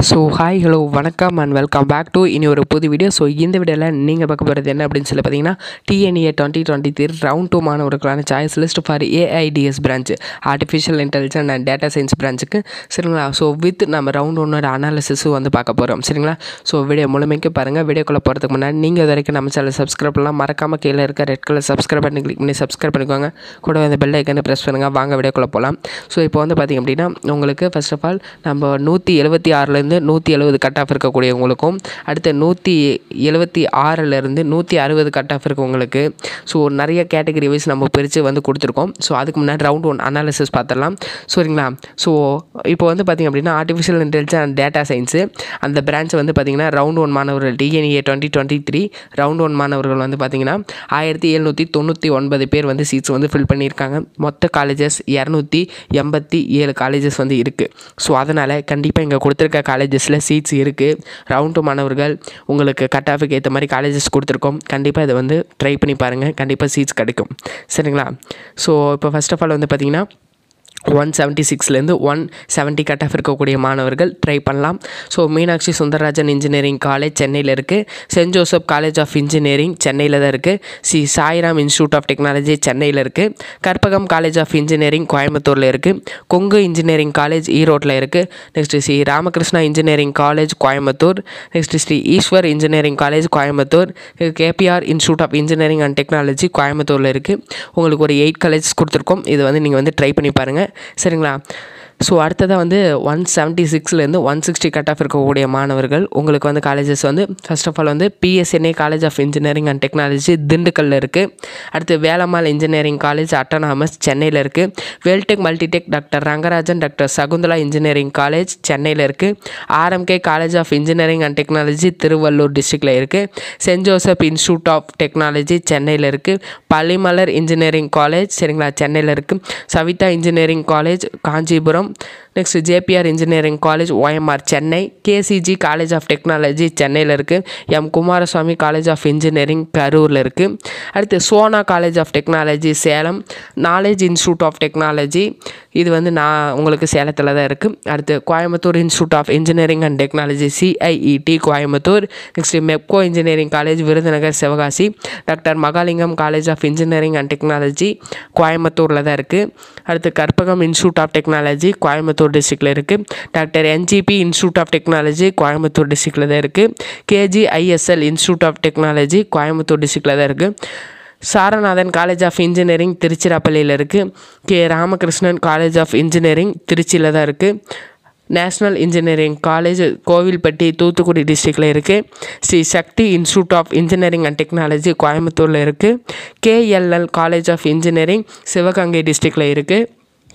so hi hello வணக்கம் and welcome back to இனி ஒரு புது வீடியோ ஸோ இந்த வீடியோவில் நீங்கள் பார்க்க போகிறது என்ன அப்படின்னு சொல்லி பார்த்தீங்கன்னா TNEA twenty twenty three round two மாணவர்களுக்கான choice list for AIDS branch artificial intelligence and data science பிரான்ச்சுக்கு சரிங்களா ஸோ வித் நம்ம ரவுண்ட் ஒன்னோட அனாலிசிஸும் வந்து பார்க்க போகிறோம் சரிங்களா ஸோ வீடியோ முழுமைக்கு பாருங்கள் வீடியோக்குள்ளே போகிறதுக்கு முன்னாடி நீங்கள் இது வரைக்கும் நம்ம சேனல் சப்ஸ்கிரைப் பண்ணலாம் மறக்காமல் கீழே இருக்க ரெட் கலர் சப்ஸ்கிரைப் பண்ணி கிளிக் பண்ணி சப்ஸ்கிரைப் பண்ணிக்கோங்க கூட அந்த பெல் ஐக்கனை ப்ரெஸ் பண்ணுங்கள் வாங்க வீடியோக்குள்ளே போகலாம் ஸோ இப்போ வந்து பார்த்திங்க அப்படின்னா உங்களுக்கு ஃபர்ஸ்ட் ஆஃப் ஆல் நம்ம நூற்றி எழுபத்தி ஆறுலேருந்து நூற்றி எழுபது கட் ஆஃப் இருக்கக்கூடியவங்களுக்கும் அடுத்து நூற்றி எழுபத்தி ஆறிலேருந்து நூற்றி அறுபது கட் ஆஃப் இருக்கவங்களுக்கு ஸோ நிறைய கேட்டகரி வைஸ் நம்ம பிரித்து வந்து கொடுத்துருக்கோம் ஸோ அதுக்கு முன்னாடி ரவுண்ட் ஒன் அனாலிசிஸ் பார்த்துடலாம் சரிங்களா ஸோ இப்போ வந்து பார்த்திங்க அப்படின்னா artificial intelligence and data science அந்த பிரான்ச் வந்து பார்த்திங்கன்னா ரவுண்ட் ஒன் மாணவர்கள் TNEA twenty twenty three round one மாணவர்கள் வந்து பார்த்திங்கன்னா ஆயிரத்தி எழுநூற்றி தொண்ணூற்றி ஒன்பது பேர் வந்து சீட்ஸ் வந்து ஃபில் பண்ணியிருக்காங்க மொத்த காலேஜஸ் இரநூத்தி எண்பத்தி ஏழு காலேஜஸ் வந்து இருக்குது ஸோ அதனால் கண்டிப்பாக இங்கே கொடுத்துருக்க காலேஜஸில் சீட்ஸ் இருக்குது ரவுண்ட் டூ மாணவர்கள் உங்களுக்கு கட் ஆஃபுக்கு ஏற்ற மாதிரி காலேஜஸ் கொடுத்துருக்கோம் கண்டிப்பாக இதை வந்து ட்ரை பண்ணி பாருங்கள் கண்டிப்பாக சீட்ஸ் கிடைக்கும் சரிங்களா ஸோ இப்போ ஃபஸ்ட் ஆஃப் ஆல் வந்து பார்த்திங்கன்னா ஒன் செவன்ட்டி சிக்ஸ்லேருந்து ஒன் செவன்ட்டி கட் ஆஃப் இருக்கக்கூடிய மாணவர்கள் ட்ரை பண்ணலாம் so Meenakshi Sundararajan engineering college சென்னையில் இருக்குது Saint Joseph college of engineering சென்னையில் தான் இருக்குது Sri Sairam institute of technology சென்னையில் இருக்குது கற்பகம் காலேஜ் ஆஃப் இன்ஜினியரிங் கோயம்புத்தூரில் இருக்குது கொங்கு இன்ஜினியரிங் காலேஜ் ஈரோட்டில் இருக்குது next Sri Ramakrishna engineering college Coimbatore next Sri Eswar engineering college Coimbatore KPR institute of engineering and technology கோயம்புத்தூரில் இருக்குது உங்களுக்கு ஒரு எயிட் காலேஜஸ் கொடுத்துருக்கோம் இது வந்து நீங்கள் வந்து ட்ரை பண்ணி பாருங்கள் சரிங்களா ஸோ அடுத்ததாக வந்து ஒன் செவன்ட்டி சிக்ஸ்லேருந்து ஒன் சிக்ஸ்டி கட் ஆஃப் இருக்கக்கூடிய மாணவர்கள் உங்களுக்கு வந்து காலேஜஸ் வந்து ஃபர்ஸ்ட் ஆஃப் ஆல் வந்து PSNA college of engineering and technology திண்டுக்கல்லில் இருக்குது அடுத்து வேலம்மாள் இன்ஜினியரிங் காலேஜ் அட்டானாமஸ் சென்னையில் இருக்குது Veltech Multitech doctor Rangarajan doctor Sakunthala engineering college சென்னையில் இருக்குது RMK college of engineering and technology Tiruvallur டிஸ்ட்ரிக்டில் இருக்குது Saint Joseph institute of technology சென்னையில் இருக்குது பள்ளிமலர் இன்ஜினியரிங் காலேஜ் சரிங்களா சென்னையில் இருக்குது Saveetha engineering college Kanchipuram next JPR engineering college OMR Chennai KCG college of technology சென்னையில் இருக்குது M Kumaraswamy college of engineering கரூரில் இருக்குது அடுத்து Sona college of technology Salem knowledge institute of technology இது வந்து நான் உங்களுக்கு சேலத்தில் தான் இருக்குது அடுத்து Coimbatore institute of engineering and technology CIET Coimbatore next Mepco engineering college Virudhunagar Sivakasi doctor Mahalingam college of engineering and technology கோயம்புத்தூரில் தான் இருக்குது அடுத்து Karpagam institute of technology Coimbatore டிஸ்ட்ரிக்டில் இருக்குது doctor NGP institute of technology Coimbatore டிஸ்ட்ரிக்டில் தான் இருக்குது KGISL institute of technology Coimbatore டிஸ்ட்ரிக்டில் தான் இருக்குது சாரநாதன் காலேஜ் ஆஃப் இன்ஜினியரிங் திருச்சிராப்பள்ளியில் இருக்குது K Ramakrishnan college of engineering திருச்சியில் தான் இருக்குது national engineering college Kovilpatti Thoothukudi டிஸ்ட்ரிக்டில் இருக்குது Sri Sakthi institute of engineering and technology கோயம்புத்தூரில் இருக்குது KLN college of engineering Sivaganga டிஸ்ட்ரிக்டில் இருக்குது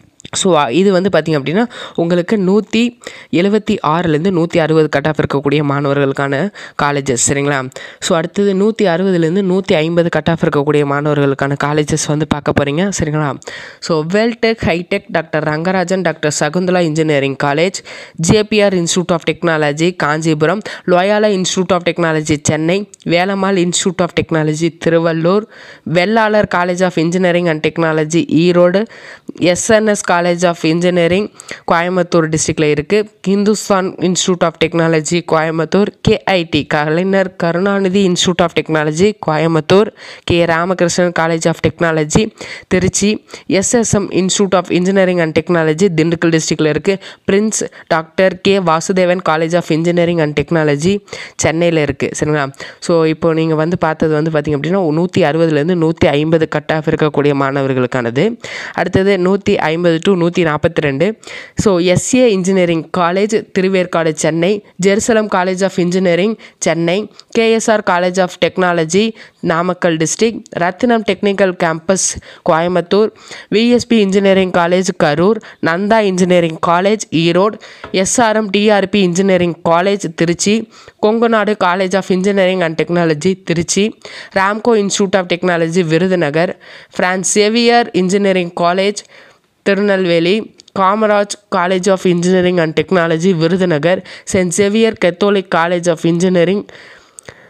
ஸோ இது வந்து பார்த்திங்க அப்படின்னா உங்களுக்கு நூற்றி எழுபத்தி ஆறுலேருந்து நூற்றி அறுபது கட் ஆஃப் இருக்கக்கூடிய மாணவர்களுக்கான காலேஜஸ் சரிங்களா ஸோ அடுத்தது நூற்றி அறுபதுலேருந்து நூற்றி ஐம்பது கட் ஆஃப் இருக்கக்கூடிய மாணவர்களுக்கான காலேஜஸ் வந்து பார்க்க போகிறீங்க சரிங்களா so Veltech high tech doctor Rangarajan doctor Sakunthala engineering college JPR institute of technology Kanchipuram Loyola institute of technology Chennai Velammal institute of technology Tiruvallur Vellalar college of engineering and technology Erode SNS college of engineering Coimbatore டிஸ்ட்ரிக்டில் இருக்குது Hindusthan institute of technology Coimbatore KIT Kalaignar Karunanidhi institute of technology Coimbatore K Ramakrishnan college of technology Trichy SSM institute of engineering and technology Dindigul டிஸ்ட்ரிக்டில் இருக்குது Prince doctor K Vasudevan college of engineering and technology சென்னையில் இருக்குது சரிங்களா so இப்போ நீங்கள் வந்து பார்த்தது வந்து பார்த்திங்க அப்படின்னா நூற்றி அறுபதுலேருந்து நூற்றி ஐம்பது கட் ஆஃப் இருக்கக்கூடிய மாணவர்களுக்கானது அடுத்தது நூற்றி ஐம்பது டு நூற்றி நாற்பத்தி ரெண்டு so SA engineering college Thiruverkadu Chennai Jerusalem college of engineering Chennai KSR college of technology Namakkal district Rathinam technical campus Coimbatore VSB engineering college Karur Nandha engineering college Erode SRM TRP engineering college Trichy Kongunadu college of engineering and technology Trichy Ramco institute of technology Virudhunagar Francis Xavier engineering college Tirunelveli Kamaraj college of engineering and technology Virudhunagar Saint Xavier Catholic college of engineering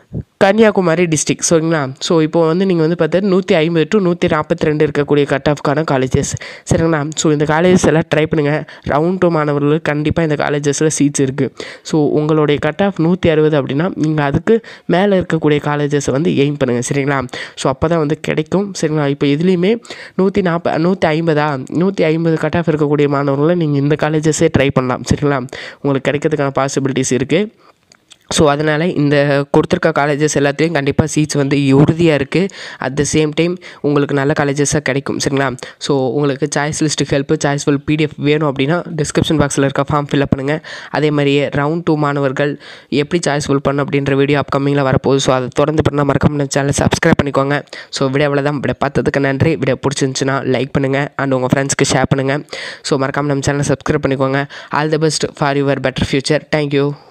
Kanniyakumari district சரிங்களா so இப்போ வந்து நீங்கள் வந்து பார்த்தா நூற்றி ஐம்பது to நூற்றி நாற்பத்தி ரெண்டு இருக்கக்கூடிய கட் ஆஃப்கான காலேஜஸ் சரிங்களா ஸோ இந்த காலேஜஸ் எல்லாம் ட்ரை பண்ணுங்கள் ரவுண்ட் டூ மாணவர்களுக்கு கண்டிப்பாக இந்த காலேஜஸில் சீட்ஸ் இருக்குது ஸோ உங்களுடைய கட் ஆஃப் நூற்றி அறுபது அப்படின்னா நீங்கள் அதுக்கு மேலே இருக்கக்கூடிய காலேஜஸை வந்து எய்ம் பண்ணுங்கள் சரிங்களா ஸோ அப்போ தான் வந்து கிடைக்கும் சரிங்களா இப்போ இதுலேயுமே நூற்றி நாற்ப நூற்றி ஐம்பதா நூற்றி ஐம்பது கட் ஆஃப் இருக்கக்கூடிய மாணவர்களை நீங்கள் இந்த காலேஜஸே ட்ரை பண்ணலாம் சரிங்களா உங்களுக்கு கிடைக்கிறதுக்கான பாசிபிலிட்டிஸ் இருக்குது ஸோ அதனால் இந்த கொடுத்துருக்க காலேஜஸ் எல்லாத்துலேயும் கண்டிப்பாக சீட்ஸ் வந்து உறுதியாக இருக்குது அட் த சேம் டைம் உங்களுக்கு நல்ல காலேஜஸாக கிடைக்கும் சரிங்களா ஸோ உங்களுக்கு choice list help choice full PDF வேணும் அப்படின்னா டிஸ்கிரிப்ஷன் பாக்ஸில் இருக்க ஃபார்ம் ஃபில்அப் பண்ணுங்கள் அதே மாதிரியே ரவுண்ட் டூ மாணவர்கள் எப்படி சாய்ஸ் ஃபுல் பண்ணணும் அப்படின்ற வீடியோ அப்கமிங்கில் வரப்போகுது ஸோ அதை தொடர்ந்து பண்ணால் மறக்காம சேனலை சப்ஸ்கிரைப் பண்ணிக்கோங்க ஸோ வீடியோ அவ்வளோதான் வீடியோ பார்த்ததுக்கு நன்றி வீடியோ பிடிச்சிருந்துச்சுன்னா லைக் பண்ணுங்கள் அண்ட் உங்கள் ஃப்ரெண்ட்ஸ்க்கு ஷேர் பண்ணுங்கள் ஸோ மறக்காம நம்ம சேனலை சப்ஸ்கிரைப் பண்ணிக்கோங்க all the best for your better future thank you